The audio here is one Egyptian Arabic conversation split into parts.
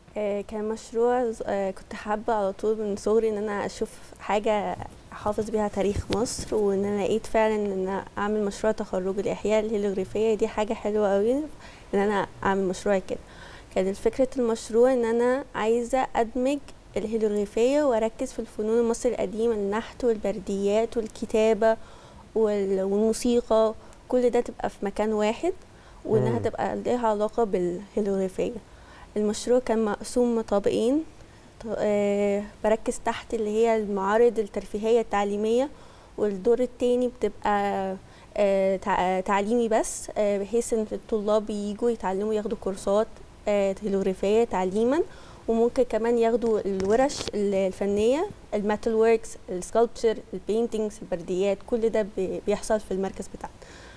آه، كان مشروع آه، كنت حابة على طول من صغري ان انا اشوف حاجة احافظ بيها تاريخ مصر وان انا لقيت فعلا ان انا اعمل مشروع تخرج الاحياء الهيروغليفية دي حاجة حلوة قوي ان انا اعمل مشروع كده كانت فكرة المشروع ان انا عايزة ادمج الهيروغليفية واركز في الفنون المصري القديمة النحت والبرديات والكتابة وال- والموسيقى كل ده تبقى في مكان واحد وانها مم. تبقى ليها علاقة بالهيروغليفية المشروع كان مقسوم طابقين ط- آه، بركز تحت اللي هي المعارض الترفيهية التعليمية والدور التاني بتبقى آه، تع- تعليمي بس آه، بحيث ان الطلاب يجوا يتعلموا ياخدوا كورسات آه، هيروغليفية تعليما وممكن كمان ياخدوا الورش ال- الفنية الميتال ووركس السكالبتشر البينتينجز البرديات كل ده بي- بيحصل في المركز بتاعنا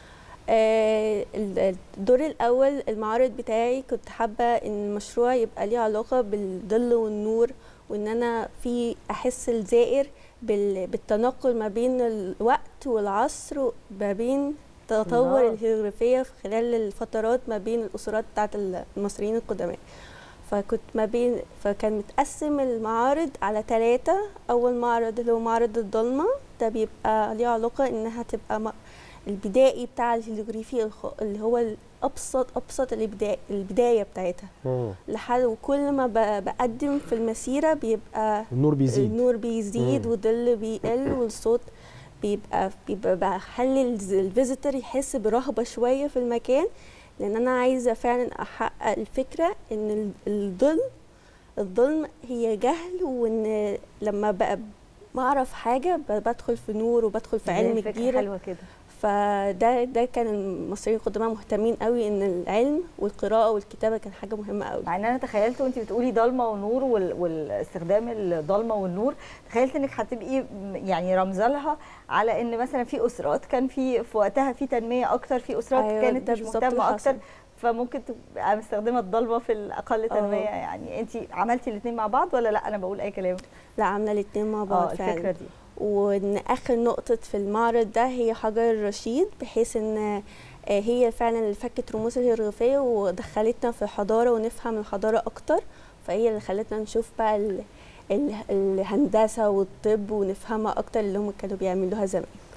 آه، ال- الدور الاول المعرض بتاعي كنت حابه ان المشروع يبقى ليه علاقه بالظل والنور وان انا في احس الزائر بال- بالتنقل ما بين الوقت والعصر ما بين تطور الله. الهيروغليفيه في خلال الفترات ما بين الاسرات بتاعت المصريين القدماء فكنت ما بين فكان متقسم المعارض على ثلاثة أول معرض اللي هو معرض الضلمة ده بيبقى ليه علاقة إنها تبقى م- البدائي بتاع الهيروغليفي الخ- اللي هو الأبسط أبسط البداية البداية بتاعتها مم. لحد وكل ما ب- بقدم في المسيرة بيبقى النور بيزيد النور بيزيد مم. والظل بيقل والصوت بيبقى بيبقى بخلي الز- الفيزيتور يحس برهبة شوية في المكان لأن أنا عايزة فعلا أحقق الفكرة إن ال- الظل الظلم هي جهل وإن لما بقى بعرف حاجة ب- بدخل في نور وبدخل في علم فكرة كبير حلوه كده فده ده كان المصريين القدماء مهتمين قوي ان العلم والقراءه والكتابه كان حاجه مهمه قوي مع ان انا تخيلت وانت بتقولي ضلمه ونور وال... والاستخدام الضلمه والنور تخيلت انك هتبقي م- يعني رمزه لها على ان مثلا في اسرات كان في في وقتها في تنميه اكتر في اسرات أيوة، كانت ده مش بالظبط اللي مهتمه اكتر حصل. فممكن تبقى مستخدمه الضلمه في الاقل تنميه آه. يعني انت عملتي الاثنين مع بعض ولا لا انا بقول اي كلام لا عامله الاثنين مع بعض اه فعلا الفكره دي وان اخر نقطه في المعرض ده هي حجر الرشيد بحيث ان آه، هي فعلا اللي فكت رموز الهيروغليفيه ودخلتنا في الحضاره ونفهم الحضاره اكتر فهي اللي خلتنا نشوف بقى ال ال الهندسه والطب ونفهمها اكتر اللي هم كانوا بيعملوها زمان